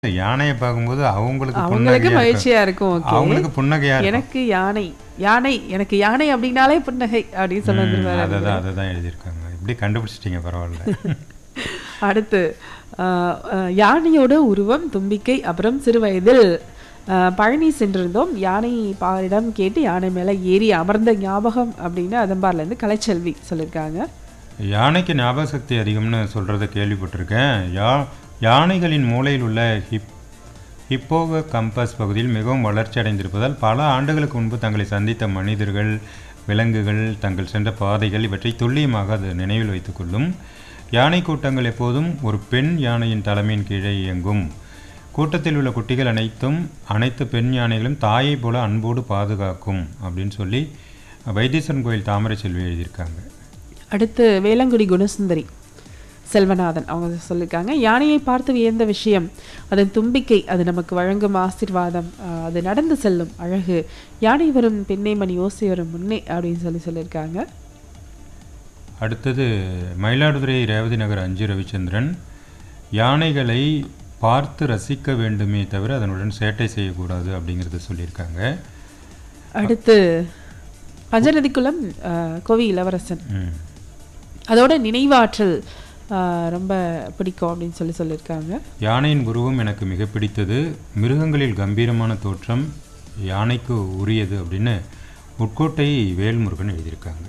யானையை பார்க்கும்போது அவங்களுக்கு அவங்களுக்கு புன்னகையா மகிழ்ச்சியா இருக்கும். இருக்கும் ஓகே அவங்களுக்கு புன்னகையா இருக்கும் எனக்கு யானை யானை எனக்கு யானை அப்படின்னாலே புன்னகை அப்படின்னு சொல்ல ம், வந்துருவாரு அதை தான் அதை தான் எழுதியிருக்காங்க இப்படி கண்டுபிடிச்சிட்டீங்க பரவாயில்ல அடுத்து ஆஹ், ஆஹ், யானையோட உருவம் தும்பிக்கை அப்புறம் சிறு வயதில் ஆஹ், பழனி சென்றிருந்தோம் யானை பாரிடம் கேட்டு யானை மேலே ஏறி அமர்ந்த ஞாபகம் அப்படின்னு அதம்பார்ல இருந்து கலைச்செல்வி சொல்லியிருக்காங்க யானைக்கு ஞாபக சக்தி அதிகம்னு சொல்கிறத கேள்விப்பட்டிருக்கேன் யா யானைகளின் மூளையில் உள்ள ஹிப் ஹிப்போக கம்பஸ் பகுதியில் மிகவும் வளர்ச்சி அடைந்திருப்பதால் பல ஆண்டுகளுக்கு முன்பு தங்களை சந்தித்த மனிதர்கள் விலங்குகள் தங்கள் சென்ற பாதைகள் இவற்றை துல்லியமாக அது நினைவில் வைத்துக்கொள்ளும் யானை கூட்டங்கள் எப்போதும் ஒரு பெண் யானையின் தலைமையின் கீழே இயங்கும் கூட்டத்தில் உள்ள குட்டிகள் அனைத்தும் அனைத்து பெண் யானைகளும் தாயைப் போல அன்போடு பாதுகாக்கும் அப்படின்னு சொல்லி வைத்தீஸ்வரன் கோயில் தாமரை செல்வி எழுதியிருக்காங்க அடுத்து வேளங்குடி குணசுந்தரி செல்வநாதன் அவங்க சொல்லியிருக்காங்க யானையை பார்த்து வியந்த விஷயம் அதன் தும்பிக்கை அது நமக்கு வழங்கும் ஆசீர்வாதம் ஆஹ், அது நடந்து செல்லும் அழகு யானை வரும் பெண்ணை மணி ஓசை வரும் முன்னே அப்படின்னு சொல்லி சொல்லியிருக்காங்க அடுத்தது மயிலாடுதுறை ரேவதி நகர் அஞ்சு ரவிச்சந்திரன் யானைகளை பார்த்து ரசிக்க வேண்டுமே தவிர அதனுடன் சேட்டை செய்யக்கூடாது அப்படிங்கிறத சொல்லியிருக்காங்க அடுத்து பஞ்சநதிக்குளம் ஆஹ், கோவி இளவரசன் ம். அதோட நினைவாற்றல் ஆஹ், ரொம்ப பிடிக்கும் அப்படின்னு சொல்லி சொல்லியிருக்காங்க யானையின் உருவம் எனக்கு மிக பிடித்தது மிருகங்களில் கம்பீரமான தோற்றம் யானைக்கு உரியது அப்படின்னு உட்கோட்டை வேல்முருகன் எழுதியிருக்காங்க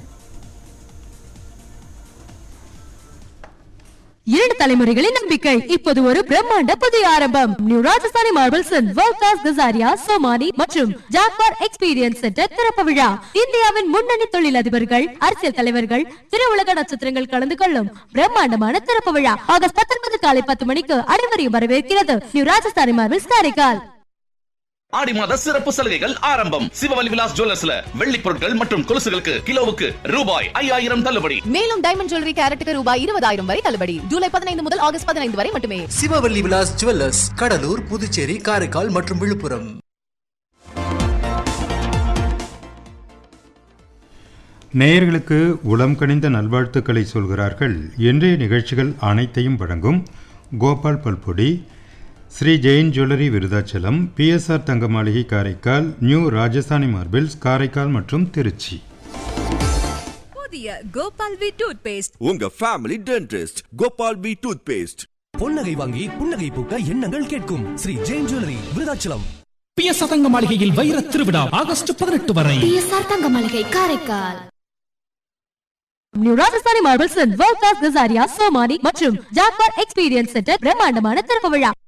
இரண்டு தலைமுறைகளின் நம்பிக்கை இப்போது ஒரு பிரம்மாண்ட புதிய ஆரம்பம் new Rajasthani marbles world class Kajaria Somany மற்றும் ஜாக்வார் எக்ஸ்பீரியன்ஸ் சென்டர் திறப்பு விழா இந்தியாவின் முன்னணி தொழிலதிபர்கள் அரசியல் தலைவர்கள் திருவுலக நட்சத்திரங்கள் கலந்து கொள்ளும் பிரம்மாண்டமான திறப்பு விழா ஆகஸ்ட் பத்தொன்பது காலை பத்து மணிக்கு அனைவரையும் வரவேற்கிறது நியூ ராஜஸ்தானி மார்பிள்ஸ் காரைக்கால் ஆடி மாத சிறப்பு சலுகைகள் ஆரம்பம் சிவவலி விலாஸ் ஜுவல்லர்ஸ்ல வெள்ளி பொருட்கள் மற்றும் கொலுசுகளுக்கு கிலோவுக்கு ரூபாய் ஐயாயிரம் தள்ளுபடி மேலும் டைமண்ட் ஜுவல்லரி கேரட்டுக்கு ரூபாய் இருபதாயிரம் வரை தள்ளுபடி ஜூலை பதினைந்து முதல் ஆகஸ்ட் பதினைந்து வரை மட்டுமே சிவவல்லி விலாஸ் ஜுவல்லர்ஸ் கடலூர் புதுச்சேரி காரைக்கால் மற்றும் விழுப்புரம் நேயர்களுக்கு உளம் கனிந்த நல்வாழ்த்துக்களை சொல்கிறார்கள் இன்றைய நிகழ்ச்சிகள் அனைத்தையும் வழங்கும் கோபால் பல்பொடி Shri Jain jewellery Virudhachalam BSR Thanga Maaligai Karaikal new Rajasthani marbles Karaikal மற்றும் திருச்சி புதிய கோபால் வி டூத் பேஸ்ட் உங்க family dentist Gopal P toothpaste பொன்னகை வாங்கி புன்னகை பூக்க எண்ணங்கள் கேட்கும் ஸ்ரீ ஜெயின் ஜுவல்லரி விருதாச்சலம் பிஎஸ் சதங்க மாளிகையில் வைர திருவிழா ஆகஸ்ட் பதினெட்டு வரை BSR Thanga Maaligai Karaikal new Rajasthani marbles world class Kajaria Somany மற்றும் ஜாக்வார் எக்ஸ்பீரியன்ஸ் சென்டர் பிரம்மாண்டமான திறப்பு விழா